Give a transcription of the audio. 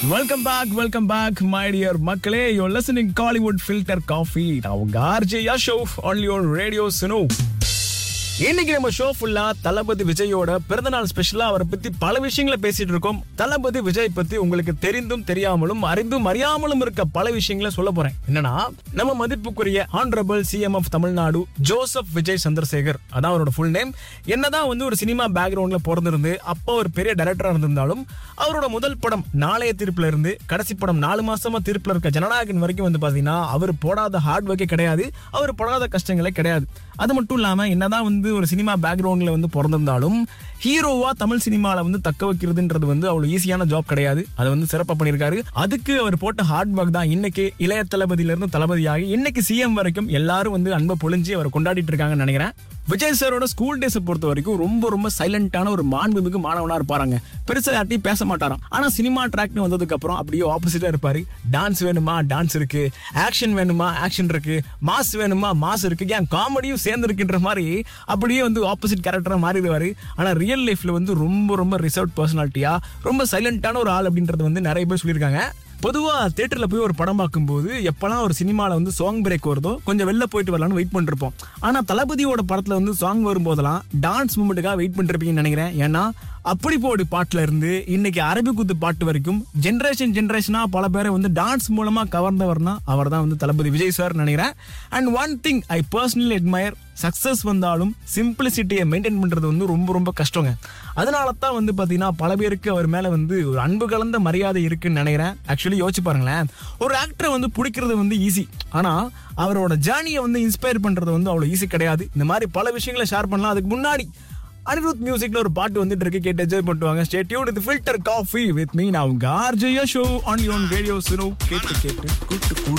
welcome back welcome back my dear மக்களே you listening Kollywood filter coffee நான் உங்க RJ Yasho on your radio Suno இன்னைக்கு நம்ம ஷோ ஃபுல்லா தளபதி விஜயோட பிறந்தநாள் ஸ்பெஷலா அவரை பத்தி பல விஷயங்களை பேசிட்டு இருக்கோம் தளபதி விஜய் பத்தி உங்களுக்கு தெரிந்தும் தெரியாமலும் அறிந்தும் அறியாமலும் இருக்க பல விஷயங்களை சொல்ல போறேன் என்னன்னா நம்ம மதிப்புக்குரிய honourable CM of Tamil Nadu Joseph Vijay Chandrasekhar அதான் அவரோட ஃபுல் நேம் என்னதான் வந்து ஒரு சினிமா பேக்ரவுண்ட்ல பிறந்திருந்து அப்போ ஒரு பெரிய டைரக்டரா இருந்திருந்தாலும் அவரோட முதல் படம் நாளைய தீர்ப்புல இருந்து கடைசி படம் நாலு மாசமா தீர்ப்புல இருக்க ஜனநாயகன் வரைக்கும் வந்து பாத்தீங்கன்னா அவர் போடாத ஹார்ட் ஒர்க்கே கிடையாது அவர் படாத கஷ்டங்களே கிடையாது அது மட்டும் இல்லாம என்னதான் வந்து ஒரு சினிமா பேக்ரவுண்ட்ல வந்து பிறந்திருந்தாலும் ஹீரோவா தமிழ் சினிமால வந்து தக்க வைக்கிறதுன்றது வந்து அவ்வளவு ஈஸியான ஜாப் கிடையாது அதை வந்து சிறப்பா பண்ணியிருக்காரு அதுக்கு அவர் போட்ட ஹார்ட் ஒர்க் தான் இன்னைக்கு இளைய தளபதியில இருந்து தளபதியாகி இன்னைக்கு சிஎம் வரைக்கும் எல்லாரும் வந்து அன்பை பொழிஞ்சு அவரை கொண்டாடிட்டு இருக்காங்கன்னு நினைக்கிறேன் விஜய் சாரோட ஸ்கூல் டேஸை பொறுத்த வரைக்கும் ரொம்ப ரொம்ப சைலண்டான ஒரு மாண்புமிகு மாணவனா இருப்பாருங்க பெருசா யார்ட்டையும் பேச மாட்டாராம் ஆனா சினிமா ட்ராக்னு வந்ததுக்கு அப்புறம் அப்படியே ஆப்போசிட்டா இருப்பாரு டான்ஸ் வேணுமா டான்ஸ் இருக்கு ஆக்ஷன் வேணுமா ஆக்ஷன் இருக்கு மாஸ் வேணுமா மாஸ் இருக்கு ஏன் காமெடியும் சேர்ந்து இருக்குன்ற மாதிரி அப்படியே வந்து ஆப்போசிட் கேரக்டரா மாறிடுவாரு ஆனா ரியல் லைஃப்ல வந்து ரொம்ப ரொம்ப ரிசர்வ் பர்சனாலிட்டியா ரொம்ப சைலண்டான ஒரு ஆள் அப்படின்றது வந்து நிறைய பேர் சொல்லியிருக்காங்க பொதுவா தியேட்டர்ல போய் ஒரு படம் பார்க்கும்போது எப்பெல்லாம் ஒரு சினிமால வந்து சாங் பிரேக் வருதோ கொஞ்சம் வெளில போயிட்டு வரலாம்னு வெயிட் பண்ணிருப்போம் ஆனா தளபதியோட படத்துல வந்து சாங் வரும்போதெல்லாம் டான்ஸ் மூமெண்ட்டுக்காக வெயிட் பண்ணிருப்பீங்கன்னு நினைக்கிறேன் ஏன்னா அப்படி போடு பாட்டுல இருந்து இன்னைக்கு அரபி குத்து பாட்டு வரைக்கும் ஜென்ரேஷன் ஜென்ரேஷனா பல பேரை வந்து டான்ஸ் மூலமா கவர்ந்தவர்னா அவர் தான் வந்து தளபதி விஜய் சார் நினைக்கிறேன் and one thing I personally admire success வந்தாலும் சிம்பிளிசிட்டியை மெயின்டைன் பண்றது வந்து ரொம்ப ரொம்ப கஷ்டங்க அதனால தான் வந்து பாத்தீங்கன்னா பல பேருக்கு அவர் மேல வந்து ஒரு அன்பு கலந்த மரியாதை இருக்குன்னு நினைக்கிறேன் ஆக்சுவலி யோசிச்சு பாருங்களேன் ஒரு ஆக்டரை வந்து பிடிக்கிறது வந்து ஈஸி ஆனா அவரோட ஜேர்னியை வந்து இன்ஸ்பயர் பண்றது வந்து அவ்வளவு ஈஸி கிடையாது இந்த மாதிரி பல விஷயங்களை ஷேர் பண்ணலாம் அதுக்கு முன்னாடி அனிருத் மியூசிக்ல ஒரு பாட்டு வந்துட்டு இருக்கு கேட்டு என்ஜாய் பண்ணுவாங்க ஸ்டே டியூன் இது ஃபில்டர் காஃபி வித் மீ நான் உங்க RJ Sho on your radio Suno கேட்டு கேட்டு கூட்டு கூடு